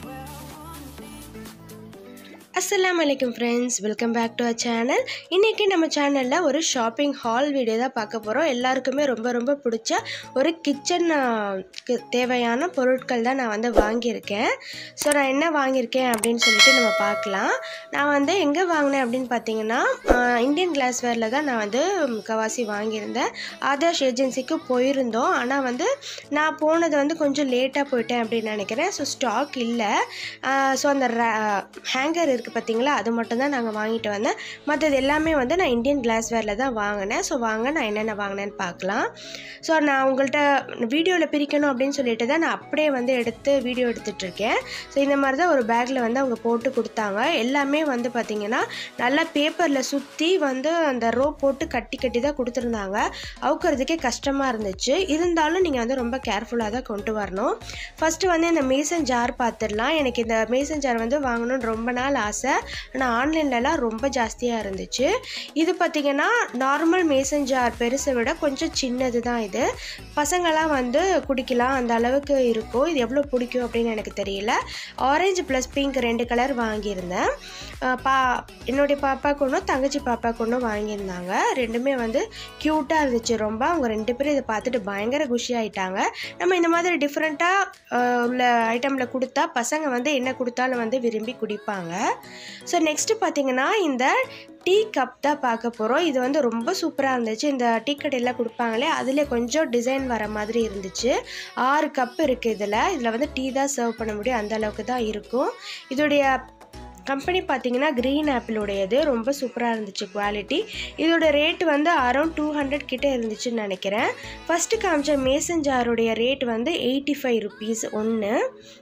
அஸ்ஸலாமு அலைக்கும் friends welcome back to a channel இன்றைக்கி நம்ம சேனலில் ஒரு ஷாப்பிங் ஹால் வீடியோ தான் பார்க்க போகிறோம் எல்லாருக்குமே ரொம்ப ரொம்ப பிடிச்ச ஒரு கிச்சன் தேவையான பொருட்கள் தான் நான் வந்து வாங்கியிருக்கேன் ஸோ நான் என்ன வாங்கியிருக்கேன் அப்படின்னு சொல்லிட்டு நம்ம பார்க்கலாம் நான் வந்து எங்கே வாங்கினேன் அப்படின்னு பார்த்தீங்கன்னா ஆஹ், இந்தியன் கிளாஸ்வேரில் தான் நான் வந்து முக்கவாசி வாங்கியிருந்தேன் ஆதர்ஷ் ஏஜென்சிக்கு போயிருந்தோம் ஆனால் வந்து நான் போனது வந்து கொஞ்சம் லேட்டாக போயிட்டேன் அப்படின்னு நினைக்கிறேன் ஸோ ஸ்டாக் இல்லை ஸோ அந்த ஹேங்கர் இருக்குது பார்த்தீங்களா அது மட்டும் தான் நாங்கள் வாங்கிட்டு வந்தேன் மற்றது எல்லாமே வந்து நான் இந்தியன் கிளாஸ்வேரில் தான் வாங்கினேன் ஸோ வாங்க நான் என்னென்ன வாங்கினேன்னு பார்க்கலாம் ஸோ நான் உங்கள்கிட்ட வீடியோவில் பிரிக்கணும் அப்படின்னு சொல்லிட்டு தான் நான் அப்படியே வந்து எடுத்து வீடியோ எடுத்துட்ருக்கேன் ஸோ இந்த மாதிரி தான் ஒரு பேக்கில் வந்து அவங்க போட்டு கொடுத்தாங்க எல்லாமே வந்து பார்த்திங்கன்னா நல்லா பேப்பரில் சுற்றி வந்து அந்த ரோ போட்டு கட்டி கட்டி தான் கொடுத்துருந்தாங்க அவுக்கிறதுக்கே கஷ்டமாக இருந்துச்சு இருந்தாலும் நீங்கள் வந்து ரொம்ப கேர்ஃபுல்லாக தான் கொண்டு வரணும் ஃபஸ்ட்டு வந்து இந்த மேசன் ஜார் பார்த்துடலாம் எனக்கு இந்த மேசன் ஜார் வந்து வாங்கணும்னு ரொம்ப நாள் ஆசை ஆனால் ஆன்லைன்லலாம் ரொம்ப ஜாஸ்தியாக இருந்துச்சு இது பார்த்திங்கன்னா நார்மல் மேசன் ஜார் பெருசை விட கொஞ்சம் சின்னது தான் இது பசங்களாம் வந்து குடிக்கலாம் அந்த அளவுக்கு இருக்கும் இது எவ்வளோ பிடிக்கும் அப்படின்னு எனக்கு தெரியல ஆரஞ்சு ப்ளஸ் பிங்க் ரெண்டு கலர் வாங்கியிருந்தேன் அஹ் பா என்னுடைய பாப்பாக்கு ஒன்றும் தங்கச்சி பாப்பாக்கு ஒன்றும் வாங்கியிருந்தாங்க ரெண்டுமே வந்து க்யூட்டாக இருந்துச்சு ரொம்ப அவங்க ரெண்டு பேரும் இதை பார்த்துட்டு பயங்கர குஷி ஆயிட்டாங்க நம்ம இந்த மாதிரி டிஃப்ரெண்ட்டாக உள்ள ஐட்டமில் கொடுத்தா பசங்க வந்து என்ன கொடுத்தாலும் வந்து விரும்பி குடிப்பாங்க ஸோ நெக்ஸ்ட்டு பார்த்தீங்கன்னா இந்த டீ கப் தான் பார்க்க போகிறோம் இது வந்து ரொம்ப சூப்பராக இருந்துச்சு இந்த டீ கடையில் கொடுப்பாங்களே அதில் கொஞ்சம் டிசைன் வர மாதிரி இருந்துச்சு ஆறு கப் இருக்குது இதில் இதில் வந்து டீ தான் சர்வ் பண்ண முடியும் அந்த அளவுக்கு தான் இருக்கும் இதோடைய கம்பெனி பார்த்தீங்கன்னா க்ரீன் ஆப்பிளுடையது ரொம்ப சூப்பராக இருந்துச்சு குவாலிட்டி இதோட ரேட் வந்து அரௌண்ட் டூ ஹண்ட்ரட் கிட்டே இருந்துச்சுன்னு நினைக்கிறேன் ஃபஸ்ட்டு காமிச்ச மேசன் ஜாருடைய ரேட் வந்து எயிட்டி ஃபைவ் ருபீஸ் ஒன்று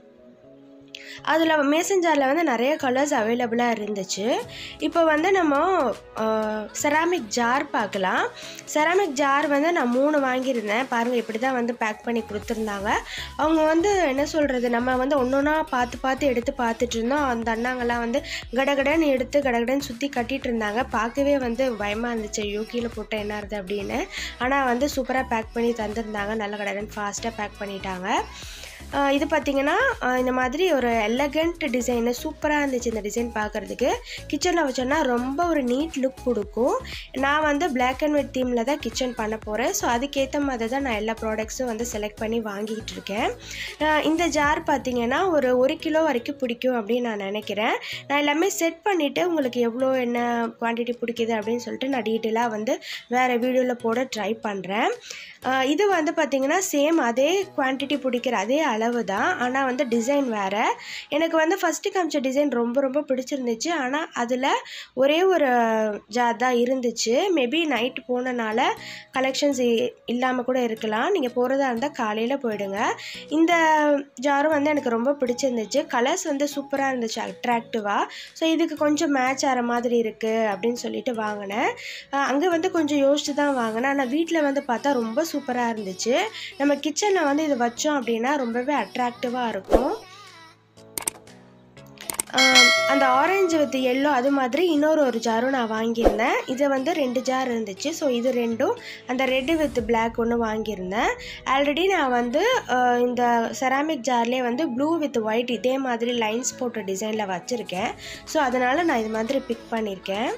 அதில் மேசன் ஜாரில் வந்து நிறைய கலர்ஸ் அவைலபிளாக இருந்துச்சு இப்போ வந்து நம்ம செராமிக் ஜார் பார்க்கலாம் செராமிக் ஜார் வந்து நான் மூணு வாங்கியிருந்தேன் பாருங்கள் இப்படி தான் வந்து பேக் பண்ணி கொடுத்துருந்தாங்க அவங்க வந்து என்ன சொல்கிறது நம்ம வந்து ஒன்று ஒன்றா பார்த்து பார்த்து எடுத்து பார்த்துட்டு இருந்தோம் அந்த அண்ணாங்கெல்லாம் வந்து கடகடன்னு எடுத்து கடகடன்னு சுற்றி கட்டிட்டு இருந்தாங்க பார்க்கவே வந்து பயமாக இருந்துச்சு ஐயோ கீழே போட்டால் என்ன ஆகுது அப்படின்னு ஆனால் வந்து சூப்பராக பேக் பண்ணி தந்திருந்தாங்க நல்ல கடகடன்னு ஃபாஸ்ட்டாக பேக் பண்ணிட்டாங்க ஆஹ் இது பார்த்தீங்கன்னா ஆஹ் இந்த மாதிரி ஒரு எலகண்ட் டிசைனு சூப்பராக இருந்துச்சு இந்த டிசைன் பார்க்குறதுக்கு கிச்சனில் வச்சோன்னா ரொம்ப ஒரு நீட் லுக் கொடுக்கும் நான் வந்து Black அண்ட் ஒயிட் தீமில் தான் கிச்சன் பண்ண போகிறேன் ஸோ அதுக்கேற்ற மாதிரி தான் நான் எல்லா ப்ராடக்ட்ஸும் வந்து செலக்ட் பண்ணி வாங்கிக்கிட்டு இருக்கேன் ஆஹ் இந்த ஜார் பார்த்தீங்கன்னா ஒரு ஒரு கிலோ வரைக்கும் பிடிக்கும் அப்படின்னு நான் நினைக்கிறேன் நான் எல்லாமே செட் பண்ணிவிட்டு உங்களுக்கு எவ்வளோ என்ன குவான்டிட்டி பிடிக்குது அப்படின்னு சொல்லிட்டு நான் டீட்டெயிலாக வந்து வேறு வீடியோவில் போட ட்ரை பண்ணுறேன் இது வந்து பார்த்திங்கன்னா சேம் அதே குவான்டிட்டி பிடிக்கிற அதே அளவு தான் ஆனால் வந்து டிசைன் வேறு எனக்கு வந்து ஃபஸ்ட்டு காமிச்ச டிசைன் ரொம்ப ரொம்ப பிடிச்சிருந்துச்சு ஆனால் அதில் ஒரே ஒரு ஜார் தான் இருந்துச்சு மேபி நைட்டு போனனால கலெக்ஷன்ஸ் இல்லாமல் கூட இருக்கலாம் நீங்கள் போகிறதா இருந்தால் காலையில் போயிடுங்க இந்த ஜாரும் வந்து எனக்கு ரொம்ப பிடிச்சிருந்துச்சு கலர்ஸ் வந்து சூப்பராக இருந்துச்சு அட்ராக்டிவாக ஸோ இதுக்கு கொஞ்சம் மேட்ச் ஆகிற மாதிரி இருக்குது அப்படின்னு சொல்லிட்டு வாங்கினேன் அங்கே வந்து கொஞ்சம் யோசிச்சு தான் வாங்கினேன் ஆனால் வீட்டில் வந்து பார்த்தா ரொம்ப சூப்பராக இருந்துச்சு நம்ம கிச்சனில் வந்து இது வச்சோம் அப்படின்னா ரொம்பவே அட்ராக்டிவாக இருக்கும் ஆம், அந்த ஆரஞ்சு வித் எல்லோ அது மாதிரி இன்னொரு ஒரு ஜாரும் நான் வாங்கியிருந்தேன் இது வந்து ரெண்டு ஜார் இருந்துச்சு ஸோ இது ரெண்டும் அந்த ரெட்டு வித் பிளாக் ஒன்று வாங்கியிருந்தேன் ஆல்ரெடி நான் வந்து அஹ், இந்த செராமிக் ஜார்லேயே வந்து ப்ளூ வித் ஒயிட் இதே மாதிரி லைன்ஸ் போட்ட டிசைனில் வச்சுருக்கேன் ஸோ அதனால் நான் இது மாதிரி பிக் பண்ணியிருக்கேன்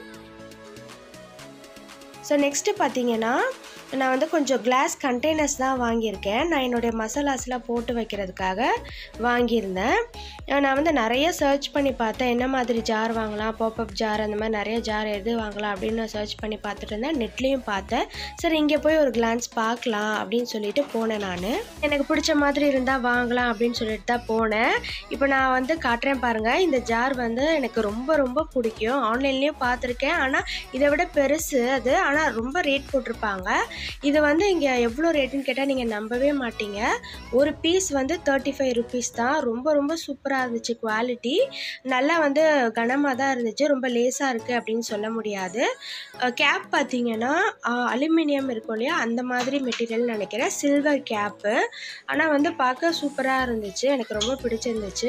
ஸோ நெக்ஸ்ட்டு பார்த்தீங்கன்னா நான் வந்து கொஞ்சம் கிளாஸ் கண்டெய்னர்ஸ் தான் வாங்கியிருக்கேன் நான் என்னுடைய மசாலாஸ்லாம் போட்டு வைக்கிறதுக்காக வாங்கியிருந்தேன் அஹ் நான் வந்து நிறைய சர்ச் பண்ணி பார்த்தேன் என்ன மாதிரி ஜார் வாங்கலாம் பாப்அப் ஜார் அந்த மாதிரி நிறைய ஜார் எது வாங்கலாம் அப்படின்னு நான் சர்ச் பண்ணி பார்த்துட்டு இருந்தேன் நெட்லேயும் பார்த்தேன் சரி இங்கே போய் ஒரு கிளான்ஸ் பார்க்கலாம் அப்படின்னு சொல்லிட்டு போனேன் நான் எனக்கு பிடிச்ச மாதிரி இருந்தால் வாங்கலாம் அப்படின்னு சொல்லிட்டு தான் போனேன் இப்போ நான் வந்து காட்டுறேன் பாருங்கள் இந்த ஜார் வந்து எனக்கு ரொம்ப ரொம்ப பிடிக்கும் ஆன்லைன்லேயும் பார்த்துருக்கேன் ஆனால் இதை விட பெருசு அது ஆனால் ரொம்ப ரேட் போட்டிருப்பாங்க இது வந்து இங்கே எவ்வளோ ரேட்டுன்னு கேட்டால் நீங்கள் நம்பவே மாட்டீங்க ஒரு பீஸ் வந்து தேர்ட்டி ஃபைவ் ருபீஸ் தான் ரொம்ப ரொம்ப சூப்பராக இருந்துச்சு குவாலிட்டி நல்லா வந்து கனமாக தான் இருந்துச்சு ரொம்ப லேஸாக இருக்குது அப்படின்னு சொல்ல முடியாது கேப் பார்த்தீங்கன்னா அலுமினியம் இருக்கும் இல்லையா அந்த மாதிரி மெட்டீரியல் நினைக்கிறேன் சில்வர் கேப்பு ஆனால் வந்து பார்க்க சூப்பராக இருந்துச்சு எனக்கு ரொம்ப பிடிச்சிருந்துச்சு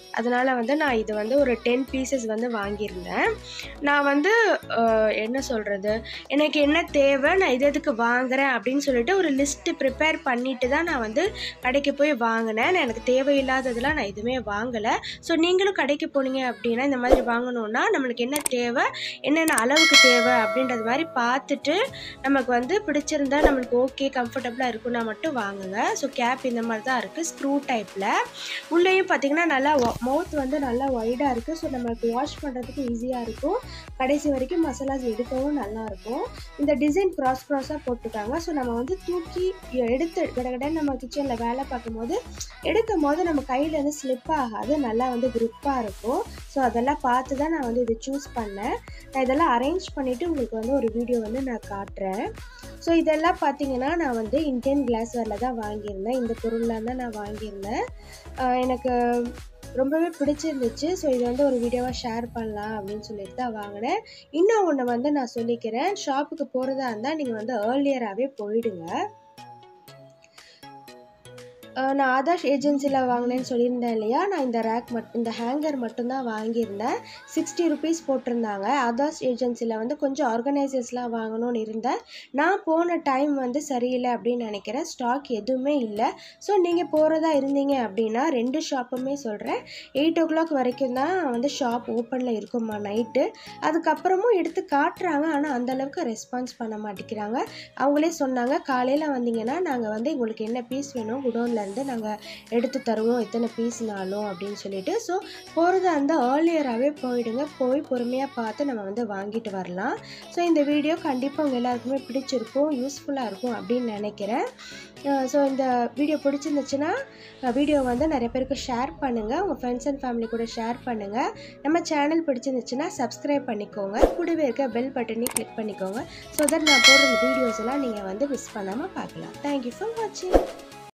அதனால் வந்து நான் இது வந்து ஒரு டென் பீசஸ் வந்து வாங்கியிருந்தேன் நான் வந்து அஹ், என்ன சொல்கிறது எனக்கு என்ன தேவை நான் இது எதுக்கு வாங்குறேன் அப்படின்னு சொல்லிட்டு ஒரு லிஸ்ட்டு ப்ரிப்பேர் பண்ணிட்டு தான் நான் வந்து கடைக்கு போய் வாங்கினேன் நான் எனக்கு தேவையில்லாததெல்லாம் நான் எதுவுமே வாங்கலை ஸோ நீங்களும் கடைக்கு போனீங்க அப்படின்னா இந்த மாதிரி வாங்கணுன்னா நம்மளுக்கு என்ன தேவை என்னென்ன அளவுக்கு தேவை அப்படின்றது மாதிரி பார்த்துட்டு நமக்கு வந்து பிடிச்சிருந்தா நம்மளுக்கு ஓகே கம்ஃபர்டபுளாக இருக்குன்னா மட்டும் வாங்குங்க ஸோ கேப் இந்த மாதிரி தான் இருக்குது ஸ்க்ரூ டைப்பில் உள்ளேயும் பார்த்தீங்கன்னா நல்லா மவுத் வந்து நல்லா ஒய்டாக இருக்குது ஸோ நம்மளுக்கு வாஷ் பண்ணுறதுக்கு ஈஸியாக இருக்கும் கடைசி வரைக்கும் மசாலாஸ் எடுக்கவும் நல்லாயிருக்கும் இந்த டிசைன் க்ராஸ் க்ராஸாக போட்டிருக்காங்க ஸோ நம்ம வந்து தூக்கி எடுத்து கடகடன்னு நம்ம கிச்சனில் வேலை பார்க்கும்போது எடுக்கும் போது நம்ம கையில் வந்து ஸ்லிப் ஆகாது நல்லா வந்து க்ரிப்பாக இருக்கும் ஸோ அதெல்லாம் பார்த்து தான் நான் வந்து இதை சூஸ் பண்ணேன் நான் இதெல்லாம் அரேஞ்ச் பண்ணிவிட்டு உங்களுக்கு வந்து ஒரு வீடியோ வந்து நான் காட்டுறேன் ஸோ இதெல்லாம் பார்த்தீங்கன்னா நான் வந்து இந்தியன் கிளாஸ்வேரில் தான் வாங்கியிருந்தேன் இந்த பொருள்லாம் தான் நான் வாங்கியிருந்தேன் ஆஹ் எனக்கு ரொம்பவே பிடிச்சிருந்துச்சு ஸோ இதை வந்து ஒரு வீடியோவாக ஷேர் பண்ணலாம் அப்படின்னு சொல்லிட்டு தான் வாங்கினேன் இன்னும் ஒன்று வந்து நான் சொல்லிக்கிறேன் ஷாப்புக்கு போகிறதா இருந்தால் நீங்கள் வந்து ஏர்லியராகவே போயிடுங்க அஹ் நான் ஆதாஷ் ஏஜென்சியில் வாங்கினேன்னு சொல்லியிருந்தேன் இல்லையா நான் இந்த ரேக் மட் இந்த ஹேங்கர் மட்டும்தான் வாங்கியிருந்தேன் சிக்ஸ்டி ருபீஸ் போட்டிருந்தாங்க ஆதாஷ் ஏஜென்சியில் வந்து கொஞ்சம் ஆர்கனைசர்ஸ்லாம் வாங்கணும்னு இருந்தேன் நான் போன டைம் வந்து சரியில்லை அப்படின்னு நினைக்கிறேன் ஸ்டாக் எதுவுமே இல்லை ஸோ நீங்கள் போகிறதா இருந்தீங்க அப்படின்னா ரெண்டு ஷாப்புமே சொல்கிறேன் எயிட் ஓ கிளாக் வரைக்கும் தான் வந்து ஷாப் ஓப்பனில் இருக்குமா நைட்டு அதுக்கப்புறமும் எடுத்து காட்டுறாங்க ஆனால் அந்தளவுக்கு ரெஸ்பான்ஸ் பண்ண மாட்டேங்கிறாங்க அவங்களே சொன்னாங்க காலையில் வந்தீங்கன்னா நாங்கள் வந்து உங்களுக்கு என்ன பீஸ் வேணும் குடோன்லேருந்து நாங்கள் எடுத்து தருவோம் எத்தனை பீஸ்னாலும் அப்படின்னு சொல்லிட்டு ஸோ போகிறதா இருந்தால் ஏர்லியராகவே போயிடுங்க போய் பொறுமையாக பார்த்து நம்ம வந்து வாங்கிட்டு வரலாம் ஸோ இந்த வீடியோ கண்டிப்பாக உங்கள் எல்லாருக்குமே பிடிச்சிருக்கும் யூஸ்ஃபுல்லாக இருக்கும் அப்படின்னு நினைக்கிறேன் ஸோ இந்த வீடியோ பிடிச்சிருந்துச்சுன்னா வீடியோ வந்து நிறைய பேருக்கு ஷேர் பண்ணுங்கள் உங்கள் ஃப்ரெண்ட்ஸ் அண்ட் ஃபேமிலி கூட ஷேர் பண்ணுங்கள் நம்ம சேனல் பிடிச்சிருந்துச்சுன்னா சப்ஸ்கிரைப் பண்ணிக்கோங்க கூடவே இருக்க பெல் பட்டனையும் கிளிக் பண்ணிக்கோங்க ஸோ தட் நான் போடுற வீடியோஸ் எல்லாம் நீங்கள் வந்து மிஸ் பண்ணாமல் பார்க்கலாம் தேங்க்யூ ஃபார் வாட்சிங்